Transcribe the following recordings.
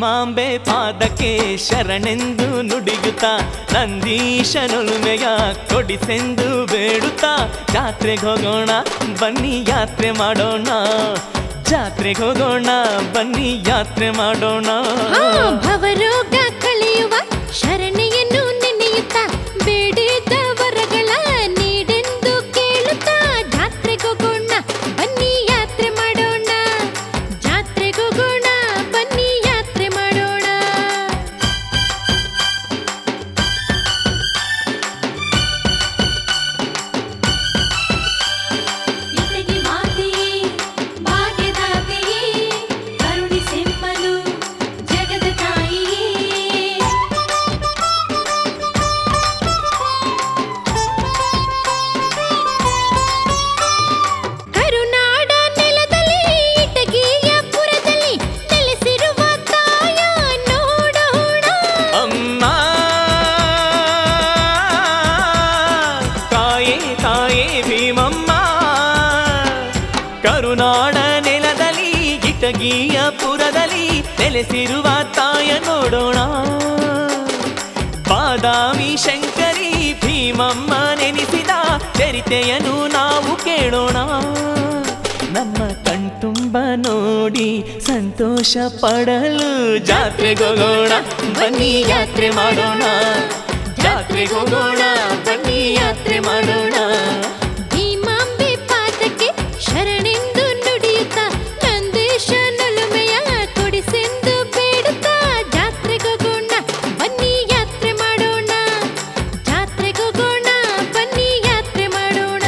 ಭೀಮಾಂಬೆ ಪಾದಕ್ಕೆ ಶರಣೆಂದು ನುಡಿಯುತ್ತಾ ನಂದೀಶನುಲ್ಮೆಯ ಕೊಡಿಸೆಂದು ಬೇಡುತ್ತಾ ಜಾತ್ರೆಗೆ ಹೋಗೋಣ ಬನ್ನಿ ಯಾತ್ರೆ ಮಾಡೋಣ ಜಾತ್ರೆಗೆ ಹೋಗೋಣ ಬನ್ನಿ ಯಾತ್ರೆ ಮಾಡೋಣ ಆ, ಭವರೋಗ ಕಳೆಯುವ ಶರಣೆಯನ್ನು ನೆನೆಯುತ್ತ ಬೇಡಿದ ವರಗಳ ನೀಡೆಂದು ಕೇಳುತ್ತಾ ಜಾತ್ರೆಗೋಗೋಣ ಬನ್ನಿ ಯಾತ್ರೆ ಮಾಡೋಣ ಜಾತ್ರೆಗೋಗೋಣ ಬನ್ನಿ ಯಾತ್ರೆ ಮಾಡೋಣ ಇಟಗಿ ಮಾತೆಯೇ ಭಾಗ್ಯದಾತೆಯೇ ಕರುಣಿಸೆಮ್ಮಲು ಜಗದ ತಾಯಿಯೇ ಕರುನಾಡ ನೆಲದಲ್ಲಿ ಇಟಗಿಯ ಪುರದಲ್ಲಿ ನೆಲೆಸಿರುವ ತಾಯ ನೋಡೋಣ ಅಮ್ಮ ತಾಯೇ ತಾಯೇ ಭೀಮಮ್ಮ ಕರುನಾಡ ನೆಲದಲ್ಲಿ ಇಟಗಿಯ ಪುರದಲ್ಲಿ ನೆಲೆಸಿರುವ ತಾಯ ನೋಡೋಣ ಬಾದಾಮಿ ಶಂಕರಿ ಭೀಮಮ್ಮ ನೆನೆಸಿದ ಚರಿತೆಯನ್ನು ನಾವು ಕೇಳೋಣ ನಮ್ಮ ಕಣ್ತುಂಬ ನೋಡಿ ಸಂತೋಷ ಪಡಲು ಜಾತ್ರೆಗೋಗೋಣ ಬನ್ನಿ ಯಾತ್ರೆ ಮಾಡೋಣ ಜಾತ್ರೆಗೋಗೋಣ ಬನ್ನಿ ಯಾತ್ರೆ ಮಾಡೋಣ ಭೀಮಾಂಬೆ ಪಾದಕ್ಕೆ ಶರಣೆಂದು ನುಡಿಯುತ್ತ ನಂದೇಶ ನಲುಮೆಯ ಕೊಡಿಸೆಂದು ಬೇಡುತ್ತಾ ಜಾತ್ರೆಗೋಗೋಣ ಬನ್ನಿ ಯಾತ್ರೆ ಮಾಡೋಣ ಜಾತ್ರೆಗೋಗೋಣ ಬನ್ನಿ ಯಾತ್ರೆ ಮಾಡೋಣ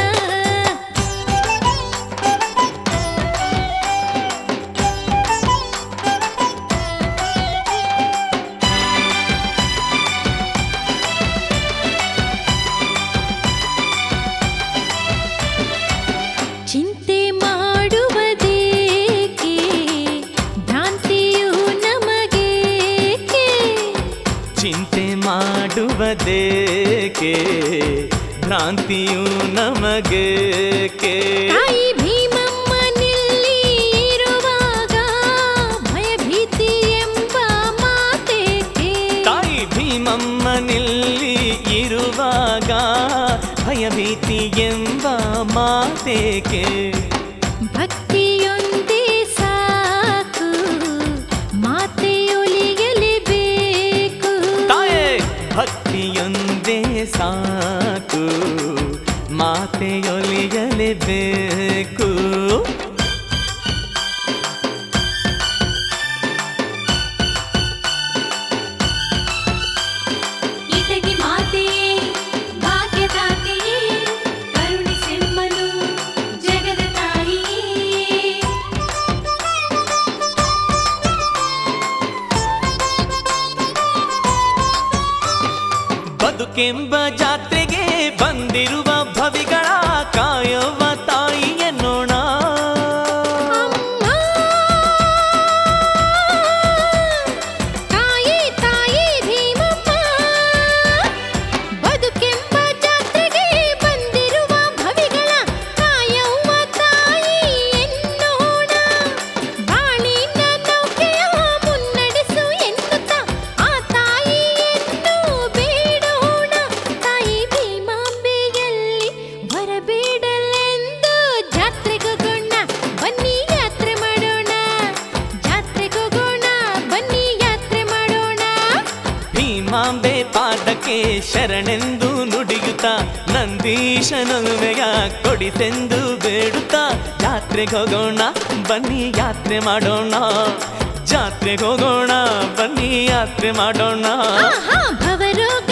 ಚಿಂತೆ ಮಾಡುವುದೇಕೆ ಭ್ರಾಂತಿಯು ನಮಗೇಕೆ ಚಿಂತೆ ಮಾಡುವುದೇಕೆ ಭ್ರಾಂತಿಯು ನಮಗೇಕೆ ತಾಯಿ ಭೀಮಮ್ಮನಿಲ್ಲಿ ಇರುವಾಗ ಭಯಭೀತಿ ಎಂಬ ಮಾತೇಕೆ ತಾಯಿ ಭೀಮಮ್ಮನಿಲ್ಲಿ ಇರುವಾಗ ಭಯಭೀತಿ ಎಂಬ ಮಾತೇಕೆ ಭಕ್ತಿಯೊಂದೇ ಸಾಕು ಮಾತೆಯೊಲಿಯಲೇಬೇಕು ತಾಯೇ ಭಕ್ತಿಯೊಂದೇ ಸಾಕು ಮಾತೆಯೊಲಿಯಲೇಬೇಕು ಇಟಗಿ ಮಾತೆಯೇ ಭಾಗ್ಯದಾತೆಯೇ ಕರುಣಿಸೆಮ್ಮಲು ಜಗದ ತಾಯಿಯೇ ಬದುಕೆಂಬ ಜಾತ್ರೆಗೆ ಬಂದಿರುವ ಭವಿಗಳ ಕಾಯವ ತಾಯಿ ಎನ್ನೋಣ ಅಮ್ಮ ತಾಯಿ ತಾಯಿ ಭೀಮಮ್ಮ ಬದುಕೆಂಬ ಜಾತ್ರೆಗೆ ಬಂದಿರುವ ಭವಿಗಳ ಕಾಯವ್ವ ತಾಯಿ ಎನ್ನೋಣ ಬಾಳಿನ ನೌಕೆಯ ಮುನ್ನಡೆಸು ಎನ್ನುತ್ತ ಆ ತಾಯಿಯನ್ನು ಬೇಡೋಣ ತಾಯಿ ಭೀಮಾಂಬೆಯಲ್ಲಿ ಬರಬೇಡಲೆಂದು ಜಾತ್ರೆಗೋಗೋಣ ಬನ್ನಿ ಯಾತ್ರೆ ಮಾಡೋಣ ಜಾತ್ರೆಗೋಗೋಣ ಬನ್ನಿ ಯಾತ್ರೆ ಮಾಡೋಣ ಭೀಮಾಂಬೆ ಪಾದಕ್ಕೆ ಶರಣೆಂದು ನುಡಿಯುತ್ತಾ ನಂದೀಶನಲ್ಮೆಯ ಕೊಡಿಸೆಂದು ಬೇಡುತ್ತಾ ಜಾತ್ರೆಗೆ ಹೋಗೋಣ ಬನ್ನಿ ಯಾತ್ರೆ ಮಾಡೋಣ ಜಾತ್ರೆಗೆ ಹೋಗೋಣ ಬನ್ನಿ ಯಾತ್ರೆ ಮಾಡೋಣ ಆಹಾ ಭವರೋಗ